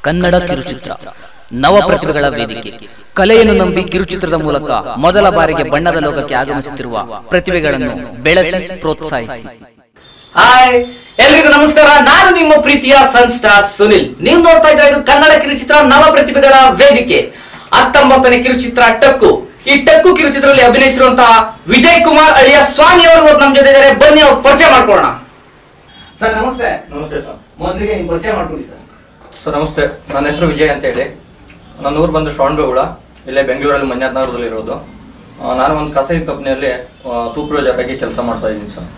ಕನ್ನಡ ಕಿರುಚಿತ್ರ ನವ ಪ್ರತಿಭೆಗಳ ವೇದಿಕೆ ಕಲೆಯನ್ನು ನಂಬಿ ಕಿರುಚಿತ್ರದ ಮೂಲಕ ಮೊದಲ ಬಾರಿಗೆ ಬಣ್ಣದ ಲೋಕಕ್ಕೆ ಆಗಮಿಸುತ್ತಿರುವ ಪ್ರತಿಭೆಗಳನ್ನು ಬೆಳೆಸಿ ಪ್ರೋತ್ಸಾಹಿಸಿ ಹಾಯ್ ಎಲ್ರಿಗೂ ನಮಸ್ಕಾರ ನಾನು ನಿಮ್ಮ ಪ್ರೀತಿಯ ಸನ್ ಸ್ಟಾರ್ ಸುನಿಲ್ ನೀವು ನೋಡ್ತಾ ಇದ್ರೆ ಇದು ಕನ್ನಡ ಕಿರುಚಿತ್ರ ನವ ಪ್ರತಿಭೆಗಳ ವೇದಿಕೆ ಹತ್ತೊಂಬತ್ತನೇ ಕಿರುಚಿತ್ರ ಟಕ್ಕು ಈ ಟಕ್ಕು ಕಿರುಚಿತ್ರದಲ್ಲಿ ಅಭಿನಯಿಸಿರುವಂತಹ ವಿಜಯ್ ಕುಮಾರ್ ಅಳಿಯ ಸ್ವಾಮಿ ಅವರು ಇವತ್ತು ನಮ್ಮ ಜೊತೆ ಇದ್ದಾರೆ ಬನ್ನಿ ಅವ್ರು ಪರಿಚಯ ಮಾಡ್ಕೊಳ್ಳೋಣ ಸರ್ ನಮಸ್ತೆ ನಮಸ್ತೆ ಸರ್ ಮೊದಲಿಗೆ ನೀವು ಪರಿಚಯ ಮಾಡ್ಕೊಳ್ಳಿ ಸರ್ ಸರ್ ನಮಸ್ತೆ ನನ್ನ ಹೆಸರು ವಿಜಯ್ ಅಂತ ಹೇಳಿ ನನ್ನ ಊರು ಬಂದು ಶ್ರವಣಬೆಗುಳ ಇಲ್ಲೇ ಬೆಂಗಳೂರಲ್ಲಿ ಮಂಜಾತ್ನಗರದಲ್ಲಿ ಇರೋದು ಆ, ನಾನು ಒಂದು ಖಾಸಗಿ ಕಂಪ್ನಿಯಲ್ಲಿ ಸೂಪರ್ವೈಸರ್ ಆಗಿ ಕೆಲಸ ಮಾಡ್ತಾ ಇದ್ದೀನಿ ಸರ್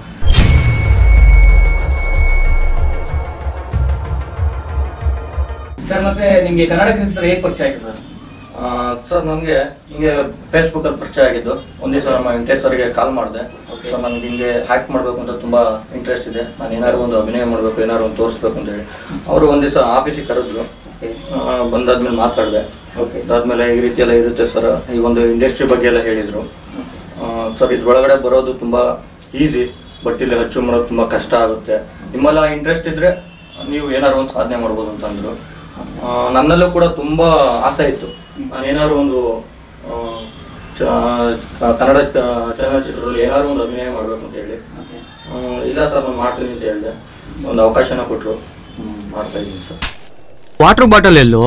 ಸರ್ ಮತ್ತೆ ನಿಮ್ಗೆ ಕನ್ನಡ ಕಿರುಚಿತ್ರ ಹೇಗೆ ಪರಿಚಯ ಆಯ್ತು ಸರ್ ಆ, ಸರ್ ನನಗೆ ಹಿಂಗೆ ಫೇಸ್ಬುಕ್ ಅಲ್ಲಿ ಪರಿಚಯ ಆಗಿದ್ದು ಒಂದ್ ದಿವಸ ನಮ್ಮ ವೆಂಕಟೇಶ್ ಅವರಿಗೆ ಕಾಲ್ ಮಾಡಿದೆ Okay. ಸೊ ನನಗೆ ಹಿಂಗೆ ಹ್ಯಾಕ್ ಮಾಡಬೇಕು ಅಂತ ತುಂಬಾ ಇಂಟ್ರೆಸ್ಟ್ ಇದೆ ನಾನು ಏನಾದ್ರು ಒಂದು ಅಭಿನಯ ಮಾಡಬೇಕು ಏನಾದ್ರು ಒಂದು ತೋರಿಸ್ಬೇಕು ಅಂತ ಹೇಳಿ ಅವರು ಒಂದ್ ದಿವಸ ಆಫೀಸಿಗೆ ಕರೆದ್ರು ಆ, ಬಂದಾದ್ಮೇಲೆ ಮಾತಾಡಿದೆ Okay. ಅದಾದ್ಮೇಲೆ ಈ ರೀತಿ ಎಲ್ಲ ಇರುತ್ತೆ ಸರ್ ಈ ಒಂದು ಇಂಡಸ್ಟ್ರಿ ಬಗ್ಗೆ ಎಲ್ಲ ಹೇಳಿದ್ರು ಸರ್ ಇದ್ರೊಳಗಡೆ ಬರೋದು ತುಂಬಾ ಈಸಿ ಬಟ್ ಇಲ್ಲಿ ಹಚ್ಚು ಮಾಡೋದು ತುಂಬಾ ಕಷ್ಟ ಆಗುತ್ತೆ ನಿಮ್ಮೆಲ್ಲ ಇಂಟ್ರೆಸ್ಟ್ ಇದ್ರೆ ನೀವು ಏನಾದ್ರು ಒಂದು ಸಾಧನೆ ಮಾಡ್ಬೋದು ಅಂತ ಅಂದ್ರು ಆ, ನನ್ನಲ್ಲೂ ಕೂಡ ತುಂಬಾ ಆಸೆ ಇತ್ತು ನಾನು ಏನಾದ್ರು ಒಂದು ಆ, ಚ- ಕ- ಕನ್ನಡ ಚ- ಚಲನಚಿತ್ರದಲ್ಲಿ ಏನಾದ್ರು ಒಂದು ಅಭಿನಯ ಮಾಡ್ಬೇಕು ಅಂತ ಹೇಳಿ ಆ, ಇಲ್ಲ ಸರ್ ನಾನು ಮಾಡ್ತೀನಿ ಅಂತ ಹೇಳಿದೆ ಒಂದು ಅವಕಾಶನ ಕೊಟ್ಟರು ಮಾಡ್ತಾ ಇದ್ದೀನಿ ಸರ್ ವಾಟರ್ ಬಾಟಲ್ ಎಲ್ಲೋ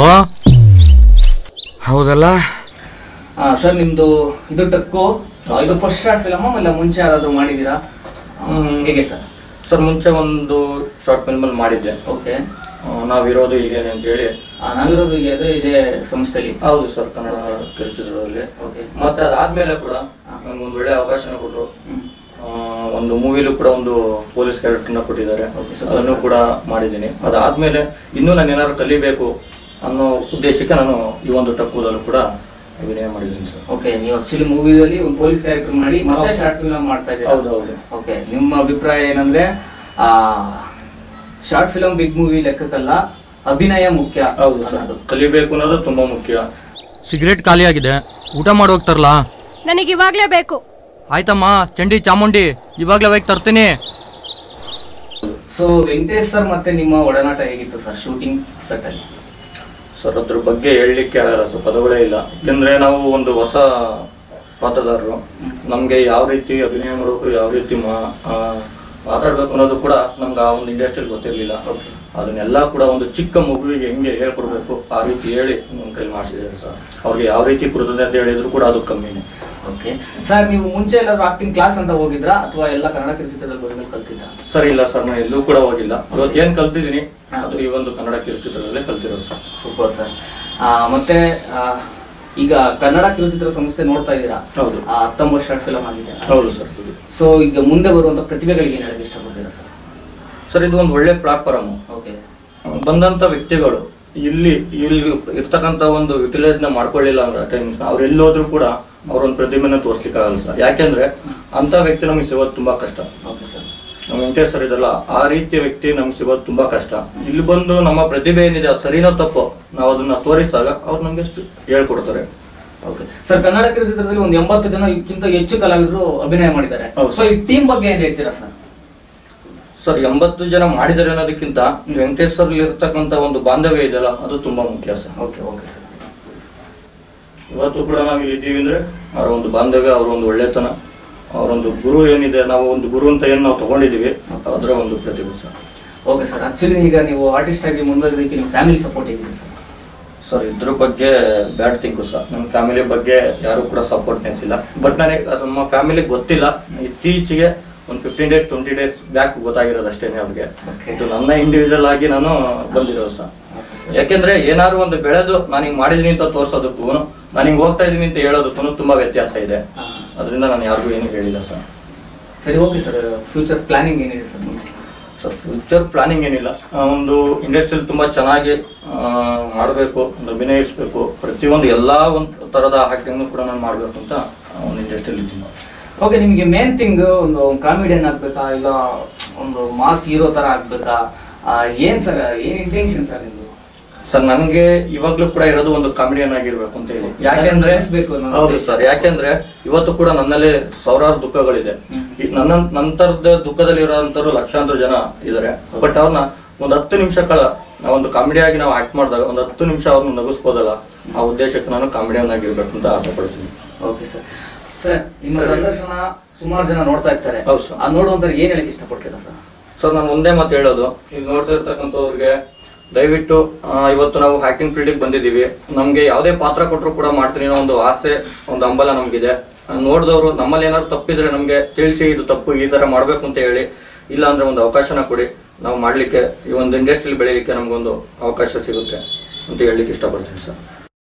ಹೌದಲ್ಲ ಸರ್ ನಿಮ್ದು ಇದು ಟಕ್ಕು ಆ, ಇದು ಫಸ್ಟ್ ಶಾರ್ಟ್ ಫಿಲಮ್ ಇಲ್ಲ ಮುಂಚೆ ಯಾರಾದ್ರೂ ಮಾಡಿದೀರಾ ಆ, ಹ್ಮ್. ಹೇಗೆ ಸರ್ ಸರ್ ಮುಂಚೆ ಒಂದು ಶಾರ್ಟ್ ಫಿಲ್ಮ್ ಅಲ್ಲಿ ಮಾಡಿದ್ದೆ ಓಕೆ ಆ, ನಾವಿರೋದು ಹೀಗೇನೆ ಅಂತ ಹೇಳಿ ನಾವಿರೋದು ಈಗ ಅದೇ ಇದೇ ಸಂಸ್ಥೆಲಿ ಹೌದು ಸರ್ ಕನ್ನಡ ಕಿರುಚಿತ್ರದಲ್ಲಿ ಓಕೆ ಮತ್ತೆ ಅದಾದ್ಮೇಲೆ ಕೂಡ ನನ್ಗೊಂದು ಒಳ್ಳೆ ಅವಕಾಶನ ಕೊಟ್ಟರು ಹ್ಮ್. ಒಂದು ಮೂವಿಲೂ ಕೂಡ ಒಂದು ಪೊಲೀಸ್ ಕ್ಯಾರೆಕ್ಟರ್ನ ಕೊಟ್ಟಿದ್ದಾರೆ Okay, super, ಅದನ್ನು sir. ಕೂಡ ಮಾಡಿದ್ದೀನಿ ಅದಾದ್ಮೇಲೆ ಇನ್ನೂ ನಾನು ಏನಾದ್ರು ಕಲಿಬೇಕು ಅನ್ನೋ ಉದ್ದೇಶಕ್ಕೆ ನಾನು ಈ ಒಂದು ಟಕ್ಕೂದಲ್ಲೂ ಕೂಡ ಅಭಿನಯ ಮಾಡಿದ್ದೀನಿ ಸರ್ ಓಕೆ ನೀವು ಆಕ್ಚುಲಿ ಮೂವಿದಲ್ಲಿ ಒಂದು ಪೊಲೀಸ್ ಕ್ಯಾರೆಕ್ಟರ್ ಮಾಡಿ ಮತ್ತೆ ಹೌದು. ಶಾರ್ಟ್ ಫಿಲ್ಮ್ ಮಾಡ್ತಾ ಇದ್ದೀರಾ ಹೌದು ಹೌದು ಓಕೆ ನಿಮ್ಮ ಅಭಿಪ್ರಾಯ ಏನಂದ್ರೆ ಆ ಶಾರ್ಟ್ ಫಿಲಂ ಬಿಗ್ ಮೂವಿ ಲೆಕ್ಕಕ್ಕಲ್ಲ ಅಭಿನಯ ಮುಖ್ಯ ಹೌದು ಸರ್ ಅನ್ನೋದು ಕಲಿಬೇಕು ಅನ್ನೋದು ತುಂಬಾ ಮುಖ್ಯ ಸಿಗರೇಟ್ ಖಾಲಿ ಆಗಿದೆ ಊಟ ಮಾಡಿ ಹೋಗ್ತಾರಲ್ಲ ನನಗೆ ಇವಾಗ್ಲೇ ಬೇಕು ಆಯ್ತಮ್ಮ ಚಂಡಿ ಚಾಮುಂಡಿ ಇವಾಗ್ಲೇ ಹೋಗಿ ತರ್ತೀನಿ ಸೊ ವೆಂಕಟೇಶ್ ಸರ್ ಮತ್ತೆ ನಿಮ್ಮ ಒಡನಾಟ ಹೇಗಿತ್ತು ಸರ್ ಶೂಟಿಂಗ್ ಸೆಟ್ ಅಲ್ಲಿ ಸರ್ ಅದ್ರ ಬಗ್ಗೆ ಹೇಳಲಿಕ್ಕೆ ಆಗಲ್ಲ ಸರ್ ಪದಗಳೇ ಇಲ್ಲ ಯಾಕಂದ್ರೆ ನಾವು ಒಂದು ಹೊಸ ಪಾತ್ರದಾರರು ನಮ್ಗೆ ಯಾವ ರೀತಿ ಅಭಿನಯ ಮಾಡಬೇಕು ಯಾವ ರೀತಿ ಮಾ- ಆ, ಮಾತಾಡ್ಬೇಕು ಅನ್ನೋದು ಕೂಡ ನಮ್ಗೆ ಆ ಒಂದು ಇಂಡಸ್ಟ್ರಿಯಲ್ಲಿ ಗೊತ್ತಿರ್ಲಿಲ್ಲ ಅದನ್ನೆಲ್ಲ ಕೂಡ ಒಂದು ಚಿಕ್ಕ ಮಗುವಿಗೆ ಹೆಂಗೆ ಹೇಳ್ಕೊಡ್ಬೇಕು ಆ ರೀತಿ ಹೇಳಿ ನಮ್ಮ ಕೈಲಿ ಮಾಡಿಸಿದ್ದಾರೆ ಸರ್ ಅವ್ರಿಗೆ ಯಾವ ರೀತಿ ಕೃತಜ್ಞತೆ ಹೇಳಿದ್ರು ಕೂಡ ಅದು ಕಮ್ಮಿನೇ ಓಕೆ ಸರ್ ನೀವು ಮುಂಚೆ ಎಲ್ಲಾದ್ರೂ ಆಕ್ಟಿಂಗ್ ಕ್ಲಾಸ್ ಅಂತ ಹೋಗಿದ್ರಾ ಅಥವಾ ಎಲ್ಲ ಕನ್ನಡ ಕಿರುಚಿತ್ರದಲ್ಲಿ ಬಂದ್ಮೇಲೆ ಕಲ್ತಿದ್ದ ಸರ್ ಇಲ್ಲ ಸರ್ ನಾನು ಎಲ್ಲೂ ಕೂಡ ಹೋಗಿಲ್ಲ ಇವತ್ತು ಏನ್ ಕಲ್ತಿದ್ದೀನಿ ಅದು ಈ ಒಂದು ಕನ್ನಡ ಕಿರುಚಿತ್ರದಲ್ಲೇ ಕಲ್ತಿರೋದು ಸರ್ ಸೂಪರ್ ಸರ್ ಮತ್ತೆ ಆ, ಈಗ ಕನ್ನಡ ಕಿರುಚಿತ್ರ ಸಂಸ್ಥೆ ನೋಡ್ತಾ ಇದ್ದೀರಾ ಹೌದು. ಆ, ಹತ್ತೊಂಬತ್ತು ಶಾರ್ಟ್ ಫಿಲಮ್ ಆಗಿದೆ ಹೌದು ಸರ್ ಸೊ ಈಗ ಮುಂದೆ ಬರುವಂತ ಪ್ರತಿಭೆಗಳಿಗೆ ಏನ್ ಹೇಳಕ್ ಇಷ್ಟಪಡ್ತೀರಾ ಸರ್ ಸರ್ ಇದು ಒಂದು ಒಳ್ಳೆ ಪ್ಲಾಟ್ಫಾರ್ಮ್ ಓಕೆ ಬಂದಂತ ವ್ಯಕ್ತಿಗಳು ಇಲ್ಲಿ ಇಲ್ಲಿ ಇರ್ತಕ್ಕಂತ ಒಂದು ಯುಟಿಲೈಸ್ ನ ಮಾಡ್ಕೊಳ್ಳಿಲ್ಲ ಅಂದ್ರೆ ಟೈಮ್ ಅವ್ರು ಎಲ್ಲೋದ್ರು ಕೂಡ ಅವ್ರ ಒಂದು ಪ್ರತಿಭೆನ ತೋರ್ಸ್ಲಿಕ್ಕೆ ಆಗಲ್ಲ ಸರ್ ಯಾಕೆಂದ್ರೆ ಅಂತ ವ್ಯಕ್ತಿ ನಮಗೆ ಸಿಗೋದು ತುಂಬಾ ಕಷ್ಟ ಓಕೆ ಸರ್ ನಮ್ಮ ವೆಂಕಟೇಶ್ ಸರ್ ಇದಲ್ಲ ಆ ರೀತಿಯ ವ್ಯಕ್ತಿ ನಮ್ಗೆ ಸಿಗೋದು ತುಂಬಾ ಕಷ್ಟ ಇಲ್ಲಿ ಬಂದು ನಮ್ಮ ಪ್ರತಿಭೆ ಏನಿದೆ ಅದು ಸರಿನೋ ತಪ್ಪೋ ನಾವು ಅದನ್ನ ತೋರಿಸಿದಾಗ ಅವ್ರು ನಮ್ಗೆ ಹೇಳ್ಕೊಡ್ತಾರೆ ಓಕೆ ಸರ್ ಕನ್ನಡ ಕಿರುಚಿತ್ರದಲ್ಲಿ ಒಂದು ಎಂಬತ್ತು ಜನ ಇದಕ್ಕಿಂತ ಹೆಚ್ಚು ಕಲಾವಿದರು ಅಭಿನಯ ಮಾಡಿದ್ದಾರೆ ಹೌದು. ಸೊ ಈ ಟೀಮ್ ಬಗ್ಗೆ ಏನ್ ಹೇಳ್ತೀರಾ ಸರ್ ಸರ್ ಎಂಬತ್ತು ಜನ ಮಾಡಿದ್ದಾರೆ ಅನ್ನೋದಕ್ಕಿಂತ ವೆಂಕಟೇಶ್ ಸರ್ ಇರ್ತಕ್ಕಂತ ಒಂದು ಬಾಂಧವ್ಯ ಇದೆಯಲ್ಲ ಅದು ತುಂಬಾ ಮುಖ್ಯ ಸರ್ ಓಕೆ ಓಕೆ ಸರ್ ಇವತ್ತು ಕೂಡ ನಾವು ಇಲ್ಲಿ ಇದ್ದೀವಿ ಅಂದ್ರೆ ಅವರ ಒಂದು ಬಾಂಧವ್ಯ ಅವರ ಒಂದು ಒಳ್ಳೆತನ ಅವರೊಂದು ಗುರು ಏನಿದೆ ನಾವು ಒಂದು ಗುರು ಅಂತ ಏನ್ ನಾವು ತಗೊಂಡಿದೀವಿ ಅದರ ಒಂದು ಪ್ರತಿಭೆ ಸರ್ ಓಕೆ ಸರ್ ಆಕ್ಚುಲಿ ಈಗ ನೀವು ಆರ್ಟಿಸ್ಟ್ ಆಗಿ ಮುಂದುವರಿದಕ್ಕೆ ನಿಮ್ಮ ಫ್ಯಾಮಿಲಿ ಸಪೋರ್ಟ್ ಹೇಗಿದೆ ಸರ್ ಸರ್ ಇದ್ರ ಬಗ್ಗೆ ಬ್ಯಾಡ್ ಥಿಂಕು ಸರ್ ನಮ್ಮ ಫ್ಯಾಮಿಲಿ ಬಗ್ಗೆ ಯಾರು ಕೂಡ ಸಪೋರ್ಟ್ನೆಸ್ ಇಲ್ಲ ಬಟ್ ನನಗೆ ಅದು ನಮ್ಮ ಫ್ಯಾಮಿಲಿ ಗೊತ್ತಿಲ್ಲ ಇತ್ತೀಚೆಗೆ ಒಂದು fifteen days twenty days back ಗೊತ್ತಾಗಿರೋದು ಅಷ್ಟೇನೆ ಅವ್ರಿಗೆ Okay. ಇದು ನನ್ನ ಇಂಡಿವಿಜುವಲ್ ಆಗಿ ನಾನು ಬಂದಿರೋದು ಸರ್ ಯಾಕೆಂದ್ರೆ ಏನಾದ್ರು ಒಂದು ಬೆಳೆದು ನಾನು ಹಿಂಗ್ ಮಾಡಿದೀನಿ ಅಂತ ತೋರ್ಸೋದಕ್ಕೂ ನಾನು ಹಿಂಗ್ ಹೋಗ್ತಾ ಇದೀನಿ ಅಂತ ಹೇಳೋದಕ್ಕೂ ತುಂಬಾ ವ್ಯತ್ಯಾಸ ಇದೆ ಹಾ. ಅದರಿಂದ ನಾನು ಯಾರಿಗೂ ಏನು ಹೇಳಿಲ್ಲ ಸರ್ ಸರಿ ಓಕೆ ಸರ್ ಫ್ಯೂಚರ್ ಪ್ಲಾನಿಂಗ್ ಏನಿದೆ ಸರ್ ಮುಂದೆ ಸರ್ ಫ್ಯೂಚರ್ ಪ್ಲಾನಿಂಗ್ ಏನಿಲ್ಲ ಆ, ಒಂದು ಇಂಡಸ್ಟ್ರಿಯಲ್ಲಿ ತುಂಬಾ ಚೆನ್ನಾಗಿ ಮಾಡಬೇಕು ಒಂದು ಅಭಿನಯಿಸ್ಬೇಕು ಪ್ರತಿಯೊಂದು ಎಲ್ಲಾ ಒಂದು ತರದ ಆಕ್ಟಿಂಗ್ ಕೂಡ ನಾನು ಮಾಡ್ಬೇಕು ಅಂತ ಆ, ಒಂದು ಇಂಡಸ್ಟ್ರಿಯಲ್ಲಿ ಇದ್ದೀನಿ ಓಕೆ ನಿಮಗೆ ಮೇನ್ ಥಿಂಗ್ ಒಂದು ಕಾಮಿಡಿಯನ್ ಆಗ್ಬೇಕಾ ಇಲ್ಲ ಒಂದು ಮಾಸ್ ಹೀರೋ ತರ ಆಗ್ಬೇಕಾ ಆ, ಏನ್ ಸರ್ ಏನ್ ಇಂಟೆನ್ಷನ್ ಸರ್ ನಿಮ್ದು ಸರ್ ನನಗೆ ಇವಾಗ್ಲೂ ಕೂಡ ಇರೋದು ಒಂದು ಕಾಮಿಡಿಯನ್ ಆಗಿರ್ಬೇಕು ಅಂತ ಹೇಳಿ ಯಾಕೆಂದ್ರೆ ನಟಿಸ್ಬೇಕು ಅನ್ನೋ ಹೌದು ಉದ್ದೇಶ. ಸರ್ ಯಾಕೆಂದ್ರೆ ಇವತ್ತು ಕೂಡ ನನ್ನಲ್ಲಿ ಸಾವಿರಾರು ದುಃಖಗಳಿದೆ ಈ ನನ್ನ ನಂತರದ ದುಃಖದಲ್ಲಿ ಇರೋಂತರು ಲಕ್ಷಾಂತರ ಜನ ಇದಾರೆ ಬಟ್ ಅವ್ರನ್ನ ಒಂದ್ ಹತ್ತು ನಿಮಿಷ ಕಾಲ ನಾವೊಂದು ಕಾಮಿಡಿಯಾಗಿ ನಾವು ಆಕ್ಟ್ ಮಾಡಿದಾಗ ಒಂದು ಹತ್ತು ನಿಮಿಷ ಅವ್ರನ್ನ ನಗಿಸ್ಬೋದಲ್ಲ ಆ ಉದ್ದೇಶಕ್ಕೆ ನಾನು ಕಾಮಿಡಿಯನ್ ಆಗಿರ್ಬೇಕು ಅಂತ ಆಸೆ ಪಡ್ತೀನಿ ಓಕೆ ಸರ್ ಸರ್ ನಿಮ್ಮ ಸಂದರ್ಶನ ಸುಮಾರು ಜನ ನೋಡ್ತಾ ಇರ್ತಾರೆ ಹೌದು ಸರ್. ಆ ನೋಡುವಂತ ಏನ್ ಹೇಳಕ್ ಇಷ್ಟಪಡ್ತೀರಾ ಸರ್ ಸರ್ ನಾನು ಒಂದೇ ಮಾತು ಹೇಳೋದು ಇಲ್ಲಿ ನೋಡ್ತಾ ಇರ್ತಕ್ಕಂಥವ್ರಿಗೆ ದಯವಿಟ್ಟು ಆ, ಇವತ್ತು ನಾವು ಆಕ್ಟಿಂಗ್ ಫೀಲ್ಡಿಗೆ ಬಂದಿದ್ದೀವಿ ನಮ್ಗೆ ಯಾವುದೇ ಪಾತ್ರ ಕೊಟ್ಟರು ಕೂಡ ಮಾಡ್ತೀನಿ ಅನ್ನೋ ಒಂದು ಆಸೆ ಒಂದು ಹಂಬಲ ನಮ್ಗಿದೆ ನೋಡಿದವರು ನಮ್ಮಲ್ಲಿ ಏನಾದ್ರು ತಪ್ಪಿದ್ರೆ ನಮ್ಗೆ ತಿಳಿಸಿ ಇದು ತಪ್ಪು ಈ ತರ ಮಾಡ್ಬೇಕು ಅಂತ ಹೇಳಿ ಇಲ್ಲ ಅಂದ್ರೆ ಒಂದು ಅವಕಾಶನ ಕೊಡಿ ನಾವು ಮಾಡ್ಲಿಕ್ಕೆ ಈ ಒಂದು ಇಂಡಸ್ಟ್ರಿಯಲ್ಲಿ ಬೆಳೀಲಿಕ್ಕೆ ನಮ್ಗೊಂದು ಅವಕಾಶ ಸಿಗುತ್ತೆ ಅಂತ ಹೇಳಲಿಕ್ಕೆ ಇಷ್ಟಪಡ್ತೀನಿ ಸರ್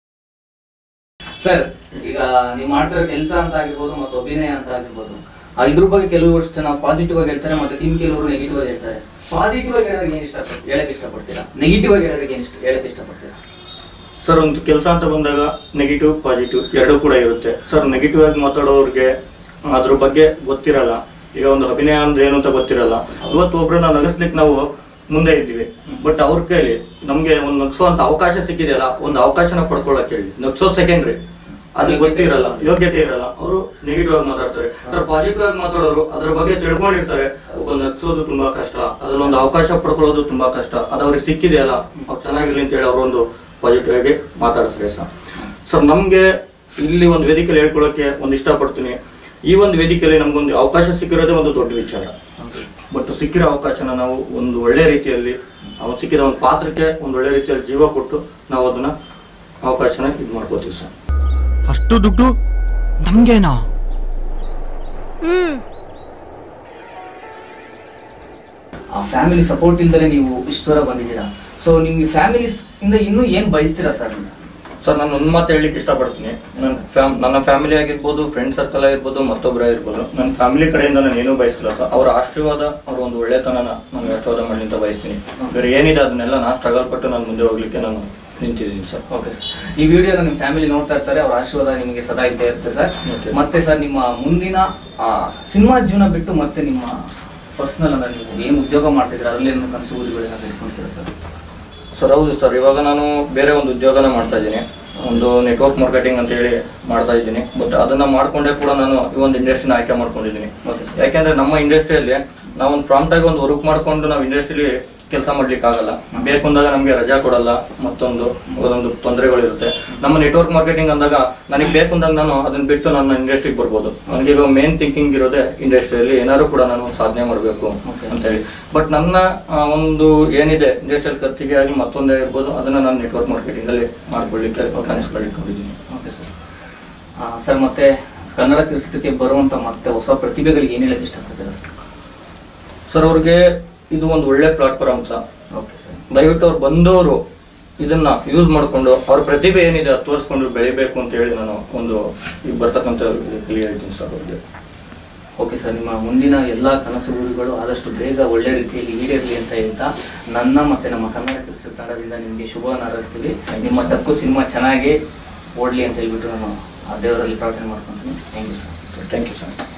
ಸರ್ ಈಗ ನೀವು ಮಾಡ್ತಿರೋ ಕೆಲಸ ಅಂತ ಆಗಿರ್ಬೋದು ಮತ್ತು ಅಭಿನಯ ಅಂತ ಆಗಿರ್ಬೋದು ಆ ಇದ್ರ ಬಗ್ಗೆ ಕೆಲವಷ್ಟು ಜನ ಪಾಸಿಟಿವ್ ಆಗಿ ಹೇಳ್ತಾರೆ ಮತ್ತೆ ಇನ್ ಕೆಲವರು ನೆಗೆಟಿವ್ ಆಗಿ ಹೇಳ್ತಾರೆ ಪಾಸಿಟಿವ್ ಆಗಿ ಹೇಳೋರಿಗೆ ಏನ್ ಇಷ್ಟ ಹೇಳಕ್ ಇಷ್ಟಪಡ್ತೀರಾ ನೆಗೆಟಿವ್ ಆಗಿ ಹೇಳೋರಿಗೆ ಏನ್ ಇಷ್ಟ ಹೇಳಕ್ ಇಷ್ಟಪಡ್ತೀರಾ ಸರ್ ಒಂದು ಕೆಲಸ ಅಂತ ಬಂದಾಗ ನೆಗೆಟಿವ್ ಪಾಸಿಟಿವ್ ಎರಡೂ ಕೂಡ ಇರುತ್ತೆ ಸರ್ ನೆಗೆಟಿವ್ ಆಗಿ ಮಾತಾಡೋರಿಗೆ ಅದ್ರ ಬಗ್ಗೆ ಗೊತ್ತಿರಲ್ಲ ಈಗ ಒಂದು ಅಭಿನಯ ಅಂದ್ರೆ ಏನು ಅಂತ ಗೊತ್ತಿರಲ್ಲ ಇವತ್ತು ಒಬ್ರನ್ನ ನಗಿಸ್ಲಿಕ್ಕೆ ನಾವು ಮುಂದೆ ಇದ್ದೀವಿ ಬಟ್ ಅವ್ರ ಕೈಲಿ ನಮ್ಗೆ ಒಂದು ನಗ್ಸುವಂತ ಅವಕಾಶ ಸಿಕ್ಕಿದೆಯಲ್ಲ ಒಂದು ಅವಕಾಶನ ಪಡ್ಕೊಳ್ಳಕ್ ಹೇಳಿ ನಗ್ಸೋ ಸೆಕೆಂಡ್ರಿ ಅದು ಗೊತ್ತಿರಲ್ಲ ಯೋಗ್ಯತೆ ಇರಲ್ಲ ಅವರು ನೆಗೆಟಿವ್ ಆಗಿ ಮಾತಾಡ್ತಾರೆ ಸರ್ ಪಾಸಿಟಿವ್ ಆಗಿ ಮಾತಾಡೋರು ಅದ್ರ ಬಗ್ಗೆ ತಿಳ್ಕೊಂಡಿರ್ತಾರೆ ಒಬ್ಬ ನಗ್ಸೋದು ತುಂಬಾ ಕಷ್ಟ ಅದ್ರಲ್ಲಿ ಒಂದು ಅವಕಾಶ ಪಡ್ಕೊಳ್ಳೋದು ತುಂಬಾ ಕಷ್ಟ ಅದು ಅವ್ರಿಗೆ ಸಿಕ್ಕಿದೆಯಲ್ಲ ಅವ್ರು ಚೆನ್ನಾಗಿರ್ಲಿ ಅಂತ ಹೇಳಿ ಅವರೊಂದು ಪಾಸಿಟಿವ್ ಆಗಿ ಮಾತಾಡ್ತಾರೆ ಸರ್ ಸರ್ ನಮ್ಗೆ ಇಲ್ಲಿ ಒಂದು ವೇದಿಕೆಯಲ್ಲಿ ಹೇಳ್ಕೊಳ್ಳೋಕೆ ಒಂದು ಇಷ್ಟಪಡ್ತೀನಿ ಈ ಒಂದು ವೇದಿಕೆಯಲ್ಲಿ ನಮ್ಗೊಂದು ಅವಕಾಶ ಸಿಕ್ಕಿರೋದೇ ಒಂದು ದೊಡ್ಡ ವಿಚಾರ ಬಟ್ ಸಿಕ್ಕಿರೋ ಅವಕಾಶನ ನಾವು ಒಂದು ಒಳ್ಳೆ ರೀತಿಯಲ್ಲಿ ಅವ್ನು ಸಿಕ್ಕಿದ ಒಂದು ಪಾತ್ರಕ್ಕೆ ಒಂದು ಒಳ್ಳೆ ರೀತಿಯಲ್ಲಿ ಜೀವ ಕೊಟ್ಟು ನಾವು ಅದನ್ನ ಅವಕಾಶನ ಇದು ಮಾಡ್ಕೋತೀವಿ ಸರ್ ಅಷ್ಟು ದುಡ್ಡು ನಮ್ಗೇನಾ ಹ್ಮ್ ಆ ಫ್ಯಾಮಿಲಿ ಸಪೋರ್ಟ್ ಇಲ್ದರೆ ನೀವು ಇಷ್ಟು ದೂರ ಬಂದಿದ್ದೀರಾ ಸೊ ನಿಮ್ಗೆ ಫ್ಯಾಮಿಲಿ ಇಂದ ಇನ್ನೂ ಏನ್ ಬಯಸ್ತೀರಾ ಸರ್ ಸರ್ ನಾನು ಒಂದು ಮಾತು ಹೇಳಲಿಕ್ಕೆ ಇಷ್ಟಪಡ್ತೀನಿ ನನ್ನ ಫ್ಯಾಮ್ ನನ್ನ ಫ್ಯಾಮಿಲಿ ಆಗಿರ್ಬೋದು ಫ್ರೆಂಡ್ ಸರ್ಕಲ್ ಆಗಿರ್ಬೋದು ಮತ್ತೊಬ್ಬರೇ ಆಗಿರ್ಬೋದು ನನ್ನ ಫ್ಯಾಮಿಲಿ ಕಡೆಯಿಂದ ನಾನು ಏನೂ ಬಯಸಿಲ್ಲ ಸರ್ ಅವರ ಆಶೀರ್ವಾದ ಅವ್ರ ಒಂದು ಒಳ್ಳೆತನನ ನಾನು ಆಶೀರ್ವಾದ ಮಾಡಲಿ ಅಂತ ಬಯಸ್ತೀನಿ ಬೇರೆ ಏನಿದೆ ಅದನ್ನೆಲ್ಲ ನಾನು ಸ್ಟ್ರಗಲ್ ಪಟ್ಟು ನಾನು ಮುಂದೆ ಹೋಗ್ಲಿಕ್ಕೆ ನಾನು ನಿಂತಿದ್ದೀನಿ ಸರ್ ಓಕೆ ಸರ್ ಈ ವಿಡಿಯೋನ ನಿಮ್ಮ ಫ್ಯಾಮಿಲಿ ನೋಡ್ತಾ ಇರ್ತಾರೆ ಅವ್ರ ಆಶೀರ್ವಾದ ನಿಮಗೆ ಸದಾ ಇದ್ದೇ ಇರುತ್ತೆ ಸರ್ Okay. ಮತ್ತೆ ಸರ್ ನಿಮ್ಮ ಮುಂದಿನ ಸಿನಿಮಾ ಜೀವನ ಬಿಟ್ಟು ಮತ್ತೆ ನಿಮ್ಮ ಪರ್ಸನಲ್ ಅಂದ್ರೆ ನೀವು ಏನು ಉದ್ಯೋಗ ಮಾಡ್ತಿದ್ರೆ ಅದರಲ್ಲಿ ಏನು ಕನಸು ಗುರಿಗಳೇನಾದ್ರು ಇಟ್ಕೊಂತೀರಾ ಸರ್ ಸರ್ ಹೌದು ಸರ್ ಇವಾಗ ನಾನು ಬೇರೆ ಒಂದು ಉದ್ಯೋಗನ ಮಾಡ್ತಾ ಇದ್ದೀನಿ ಒಂದು ನೆಟ್ವರ್ಕ್ ಮಾರ್ಕೆಟಿಂಗ್ ಅಂತ ಹೇಳಿ ಮಾಡ್ತಾ ಇದ್ದೀನಿ ಬಟ್ ಅದನ್ನ ಮಾಡ್ಕೊಂಡೇ ಕೂಡ ನಾನು ಈ ಒಂದು ಇಂಡಸ್ಟ್ರಿನ ಆಯ್ಕೆ ಮಾಡ್ಕೊಂಡಿದ್ದೀನಿ Okay, sir. ಯಾಕೆಂದ್ರೆ ನಮ್ಮ ಇಂಡಸ್ಟ್ರಿಯಲ್ಲಿ ನಾವು ಒಂದು ಫ್ರಾಂಟ್ ಆಗಿ ಒಂದು ವರ್ಕ್ ಮಾಡ್ಕೊಂಡು ನಾವು ಇಂಡಸ್ಟ್ರಿಲಿ ಕೆಲಸ ಮಾಡ್ಲಿಕ್ಕೆ ಆಗಲ್ಲ ಬೇಕು ಅಂದಾಗ ನಮಗೆ ರಜಾ ಕೊಡಲ್ಲ ಮತ್ತೊಂದು ಒಂದೊಂದು ತೊಂದರೆಗಳಿರುತ್ತೆ ನಮ್ಮ ನೆಟ್ವರ್ಕ್ ಮಾರ್ಕೆಟಿಂಗ್ ಅಂದಾಗ ನನಗೆ ಬೇಕು ಅಂದಾಗ ನಾನು ಅದನ್ನ ಬಿಟ್ಟು ನನ್ನ ಇಂಡಸ್ಟ್ರಿಗೆ ಬರ್ಬೋದು ನನಗೆ ಈಗ ಮೇನ್ ಥಿಂಕಿಂಗ್ ಇರೋದೇ ಇಂಡಸ್ಟ್ರಿಯಲ್ಲಿ ಏನಾದ್ರು ಕೂಡ ನಾನು ಸಾಧನೆ ಮಾಡಬೇಕು Okay. ಅಂತ ಹೇಳಿ ಬಟ್ ನನ್ನ ಆ, ಒಂದು ಏನಿದೆ ಇಂಡಸ್ಟ್ರಿಯಲ್ ಖರ್ಚಿಗೆ ಆಗಲಿ ಮತ್ತೊಂದೇ ಇರ್ಬೋದು ಅದನ್ನ ನಾನು ನೆಟ್ವರ್ಕ್ ಮಾರ್ಕೆಟಿಂಗ್ ಅಲ್ಲಿ ಮಾಡ್ಕೊಳ್ಳಿಕ್ಕೆ ಕನಸ್ಕೊಳ್ಳಿಕ್ಕೆ ಹೊಂದಿದ್ದೀನಿ ಓಕೆ ಸರ್ ಸರ್ ಮತ್ತೆ ಕನ್ನಡ ಕಿರುಚಿತ್ರಕ್ಕೆ ಬರುವಂತ ಮತ್ತೆ ಹೊಸ ಪ್ರತಿಭೆಗಳಿಗೆ ಏನ್ ಹೇಳಕ್ ಇಷ್ಟಪಡ್ತೀರಾ ಸರ್ ಸರ್ ಅವ್ರಿಗೆ ಇದು ಒಂದು ಒಳ್ಳೆ ಪ್ಲಾಟ್ಫಾರ್ಮ್ ಸರ್ ಓಕೆ ಸರ್ ದಯವಿಟ್ಟು ಅವ್ರು ಬಂದವರು ಇದನ್ನ ಯೂಸ್ ಮಾಡ್ಕೊಂಡು ಅವ್ರ ಪ್ರತಿಭೆ ಏನಿದೆ ಅದು ತೋರಿಸ್ಕೊಂಡು ಬೆಳಿಬೇಕು ಅಂತ ಹೇಳಿ ನಾನು ಒಂದು ಈಗ ಬರ್ತಕ್ಕಂಥ ಇದಕ್ಕೆ ಹೇಳ್ತೀನಿ ಸರ್ ಅವ್ರಿಗೆ ಓಕೆ ಸರ್ ನಿಮ್ಮ ಮುಂದಿನ ಎಲ್ಲ ಕನಸು ಗುರಿಗಳು ಆದಷ್ಟು ಬೇಗ ಒಳ್ಳೆ ರೀತಿಯಲ್ಲಿ ಈಡೇರಲಿ ಅಂತ ಹೇಳ್ತಾ ನನ್ನ ಮತ್ತೆ ನಮ್ಮ ಕನ್ನಡ ಕಿರುಚಿತ್ರ ತಂಡದಿಂದ ನಿಮಗೆ ಶುಭವನ್ನು ಹಾರೈಸ್ತೀವಿ ನಿಮ್ಮ ಟಕ್ಕು ಸಿನಿಮಾ ಚೆನ್ನಾಗಿ ಓಡಲಿ ಅಂತ ಹೇಳ್ಬಿಟ್ಟು ನಾನು ಆ ದೇವರಲ್ಲಿ ಪ್ರಾರ್ಥನೆ ಮಾಡ್ಕೊತೀನಿ thank you sir thank you sir